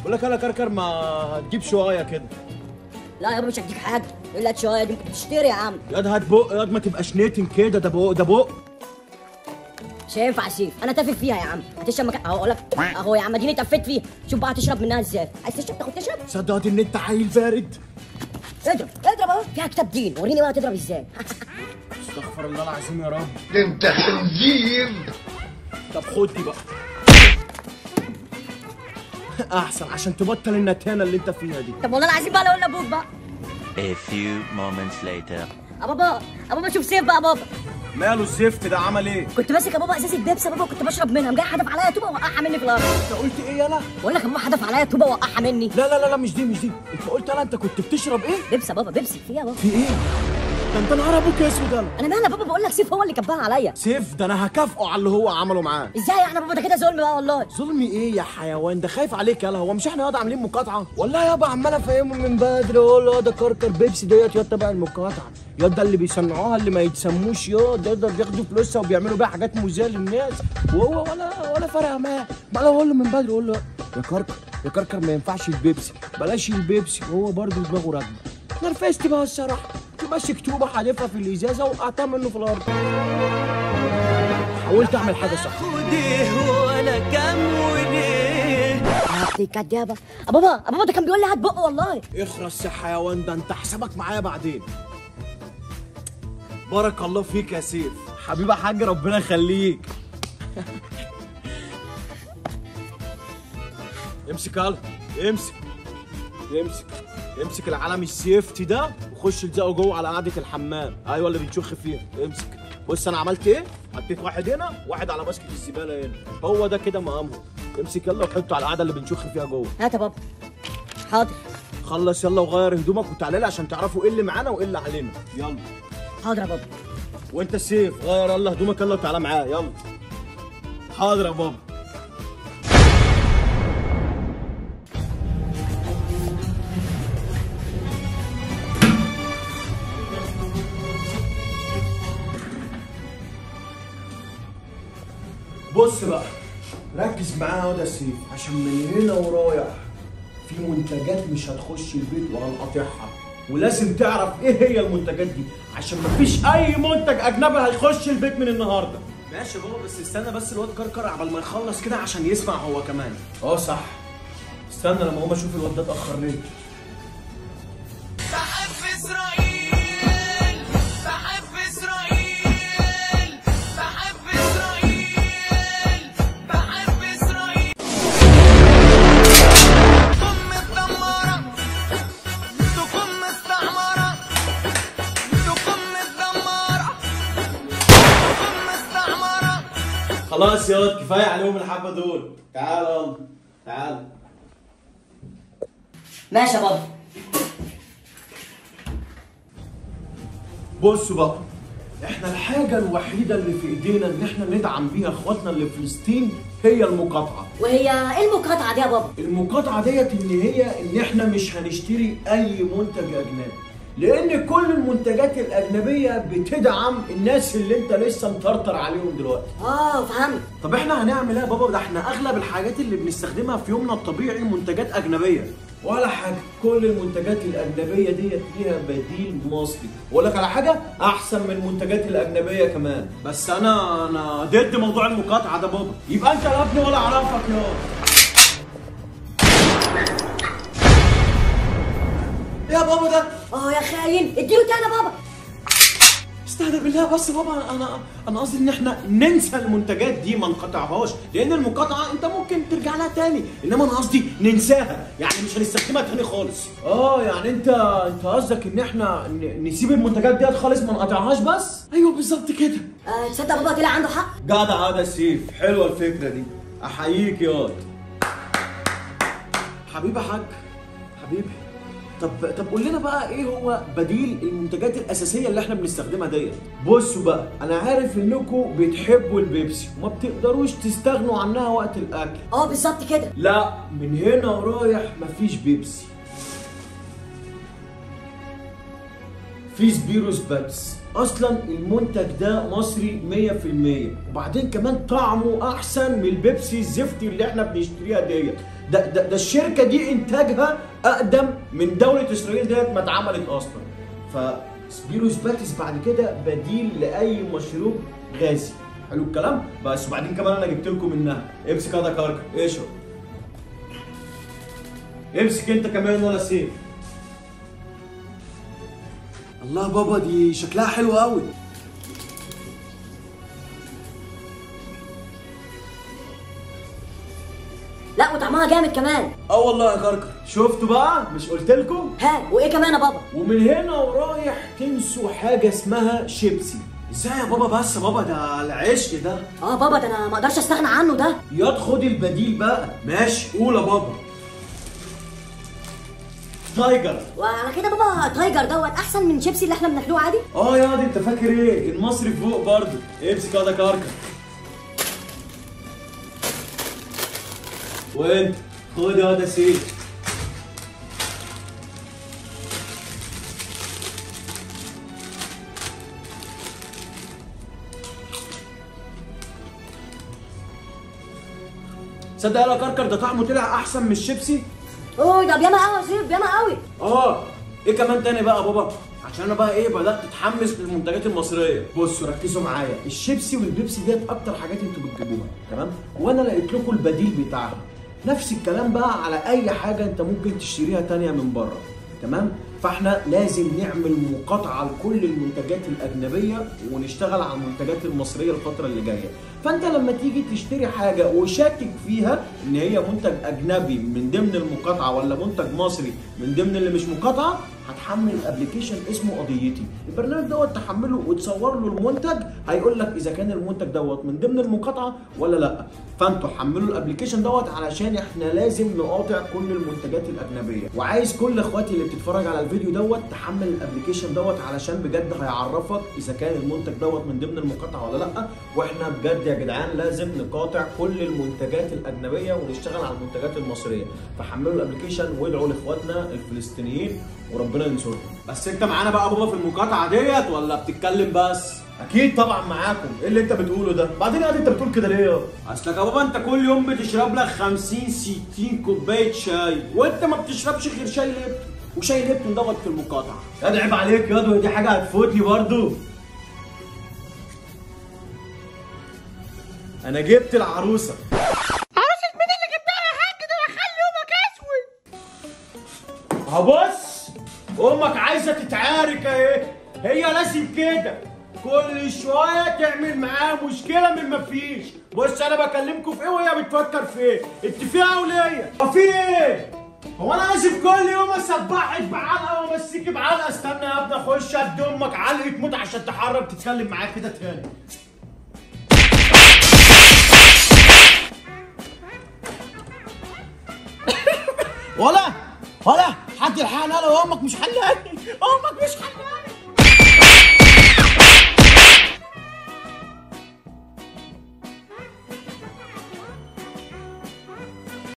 بقول لك انا كركر ما تجيب شويه كده لا يابا مش هديك حاجه الا شويه دي ممكن تشتري يا عم ياض هات بق ياض ما تبقاش نيتن كده ده بق ده بق مش هينفع سيف انا تافه فيها يا عم هتشرب مكان اهو اقول لك اهو يا عم اديني تفيت فيها شوف بقى هتشرب منها ازاي عايز تشرب تاخد تشرب صدقت ان انت عيل بارد اضرب اضرب اهو فيها كتاب دين وريني بقى تضرب ازاي استغفر الله العظيم يا رب ده انت خنزير طب خد دي بقى احسن عشان تبطل النتانه اللي انت فيها دي طب والله العظيم بقى لو قلنا ابوك بقى A few moments later. يا بابا يا بابا شوف سيف بقى يا بابا ماله الزفت ده عمل ايه كنت ماسك يا بابا ازازه بيبسي يا بابا كنت بشرب منها قام جاي حدف عليا طوبه وقعها مني في الارض انت قلت ايه يالا بقول لك يا بابا حدف عليا طوبه وقعها مني لا لا لا لا مش دي مش دي انت قلت يالا انت كنت بتشرب ايه بيبسي يا بابا بيبسي فيها يا بابا في ايه ده انت نهار ابوك اسود يالا انا مالي يا بابا بقول لك سيف هو اللي كبها عليا سيف ده انا هكافئه على اللي هو عمله معاه ازاي يعني يا بابا ده كده ظلم بقى والله ظلمي ايه يا حيوان ده خايف عليك يالا هو مش احنا ياض عاملين مقاطعه والله يابا عمال افهمه من بدري اقول له ده كركر بيبسي ديت ياض تبع المقاطعه ياض ده اللي بيصنعوها اللي ما يتسموش ياض ده ده بياخدوا فلوسها وبيعملوا بيها حاجات مؤذيه للناس وهو ولا ولا فرق معاه بقى اقول له من بدري اقول له يا كركر يا كركر ما ينفعش البيبسي بلاش البيبسي وهو برضه دماغه راكبه نرفزت بقى الصراحه كنت ماشي كتوبه حادفها في الازازه وقعتها منه في الارض حاولت اعمل حاجه صح هاتي كدابه يا بابا يا بابا ده كان بيقول لي هات بقه والله اخرس يا حيوان ده انت حسابك معايا بعدين بارك الله فيك يا سيف حبيبي يا حاج ربنا يخليك امسك يلا امسك امسك امسك العلم السيفتي ده وخش الزقه جوه على قعده الحمام ايوه اللي بنشخ فيها امسك بص انا عملت ايه حطيت واحد هنا واحد على باسكت الزباله هنا هو ده كده مقامهم امسك يلا وحطه على القعده اللي بنشخ فيها جوه هات يا بابا حاضر خلص يلا وغير هدومك وتعالى لي عشان تعرفوا ايه اللي معانا وايه اللي علينا يلا حاضر يا بابا وانت السيف غير يلا هدومك يلا وتعالى معايا يلا حاضر يا بابا بص بقى ركز معايا يا سيف عشان من هنا ورايح في منتجات مش هتخش البيت وهنقاطعها ولازم تعرف ايه هي المنتجات دي عشان مفيش اي منتج اجنبي هيخش البيت من النهارده ماشي يا بابا بس استنى بس الواد كركر عبال ما يخلص كده عشان يسمع هو كمان اه صح استنى لما اقوم اشوف الواد ده اتاخر ليه بحب اسرائيل بحب اسرائيل بحب اسرائيل بحب اسرائيل تكون متدمرة تكون مستعمرة تكون متدمرة تكون مستعمرة خلاص يا واد كفايه عليهم الحبه دول تعال يلا تعال ماشي يا بابا بصوا بقى احنا الحاجه الوحيده اللي في ايدينا ان احنا ندعم بيها اخواتنا اللي في فلسطين هي المقاطعه وهي ايه المقاطعه دي يا بابا المقاطعه ديت ان هي ان احنا مش هنشتري اي منتج اجنبي لان كل المنتجات الاجنبيه بتدعم الناس اللي انت لسه مطرطر عليهم دلوقتي اه فهمت طب احنا هنعمل ايه يا بابا ده احنا اغلب الحاجات اللي بنستخدمها في يومنا الطبيعي منتجات اجنبيه ولا حاجه كل المنتجات الاجنبيه ديت ليها بديل مصري واقول لك على حاجه احسن من المنتجات الاجنبيه كمان بس انا انا ضد موضوع المقاطعه ده بابا يبقى انت لا ابني ولا اعرفك يا يا بابا ده اه يا خاين اديله تاني يا بابا استهدى بالله بس بابا انا انا قصدي ان احنا ننسى المنتجات دي ما نقطعهاش لان المقاطعه انت ممكن ترجع لها تاني انما انا قصدي ننساها يعني مش هنستخدمها تاني خالص اه يعني انت انت قصدك ان احنا ن- نسيب المنتجات ديت خالص ما نقطعهاش بس ايوه بالظبط كده آه تصدق بابا طلع عنده حق جدع هذا السيف حلوه الفكره دي احييك يا واد حبيبي يا حاج حبيبي طب طب قول لنا بقى ايه هو بديل المنتجات الاساسيه اللي احنا بنستخدمها ديت بصوا بقى انا عارف انكم بتحبوا البيبسي وما بتقدروش تستغنوا عنها وقت الاكل اه بالظبط كده لا من هنا ورايح مفيش بيبسي في سبيروس باتس اصلا المنتج ده مصري 100% وبعدين كمان طعمه احسن من البيبسي الزفتي اللي احنا بنشتريها ديت ده, ده, ده الشركه دي انتاجها اقدم من دوله اسرائيل ديت ما اتعملت اصلا فسبيروس باتس بعد كده بديل لاي مشروب غازي حلو الكلام بس وبعدين كمان انا جبت لكم منها امسك هذا كركر اشرب امسك انت كمان ولا سيف الله بابا دي شكلها حلو قوي لا وطعمها جامد كمان اه والله يا كركر شفتوا بقى مش قلت لكم ها وايه كمان يا بابا ومن هنا ورايح تنسوا حاجه اسمها شيبسي ازاي يا بابا بس يا بابا ده العشق ده اه بابا ده انا ما اقدرش استغنى عنه ده ياض خد البديل بقى ماشي قول يا بابا تايجر وعلى كده بابا تايجر دوت احسن من شيبسي اللي احنا بناكلوه عادي اه ياض انت فاكر ايه المصري فوق برضه امسك هذا كركر وانت خد هذا سيف تصدق يا كركر ده طعمه طلع احسن من الشيبسي اوه ده بياما قوي يا سيف بياما قوي اه ايه كمان تاني بقى يا بابا عشان انا بقى ايه بدات اتحمس للمنتجات المصريه بصوا ركزوا معايا الشيبسي والبيبسي ديت اكتر حاجات انتوا بتجيبوها تمام وانا لقيت لكم البديل بتاعها نفس الكلام بقى على اي حاجه انت ممكن تشتريها تانية من بره تمام فاحنا لازم نعمل مقاطعه لكل المنتجات الاجنبيه ونشتغل على المنتجات المصريه الفتره اللي جايه فانت لما تيجي تشتري حاجه وشاكك فيها ان هي منتج اجنبي من ضمن المقاطعه ولا منتج مصري من ضمن اللي مش مقاطعه هتحمل ابلكيشن اسمه قضيتي البرنامج دوت تحمله وتصور له المنتج هيقول لك اذا كان المنتج دوت من ضمن المقاطعه ولا لا فانتوا حملوا الابلكيشن دوت علشان احنا لازم نقاطع كل المنتجات الاجنبيه وعايز كل اخواتي اللي بتتفرج على الفيديو دوت تحمل الابلكيشن دوت علشان بجد هيعرفك اذا كان المنتج دوت من ضمن المقاطعه ولا لا واحنا بجد يا جدعان لازم نقاطع كل المنتجات الاجنبيه ونشتغل على المنتجات المصريه فحملوا الابلكيشن وادعوا لاخواتنا الفلسطينيين وربنا ينصرهم بس انت معانا بقى بابا في المقاطعه ديت ولا بتتكلم بس اكيد طبعا معاكم ايه اللي انت بتقوله ده بعدين قاعد انت بتقول كده ليه اصلك يا بابا انت كل يوم بتشرب لك 50 60 كوبايه شاي وانت ما بتشربش غير شاي ليبتون وشاي ليبتون دوت في المقاطعه يا ده عيب عليك يا ده دي حاجه هتفوتني برضو انا جبت العروسه عروسة مين اللي جبتها يا حاج ده انا خلي يومك اسود هبص امك عايزه تتعارك اهي هي لازم كده كل شويه تعمل معاها مشكله من ما فيش بص انا بكلمكم في ايه وهي بتفكر في ايه انت فيها وليا هو في ايه هو انا لازم كل يوم اسبحك بعلقه وامسكك بعلقه استنى يا ابني اخش ادي امك علقه موت عشان تحرك تتكلم معاك كده تاني ولا ولا حد يلحقني انا وامك مش حلاني امك مش حلاني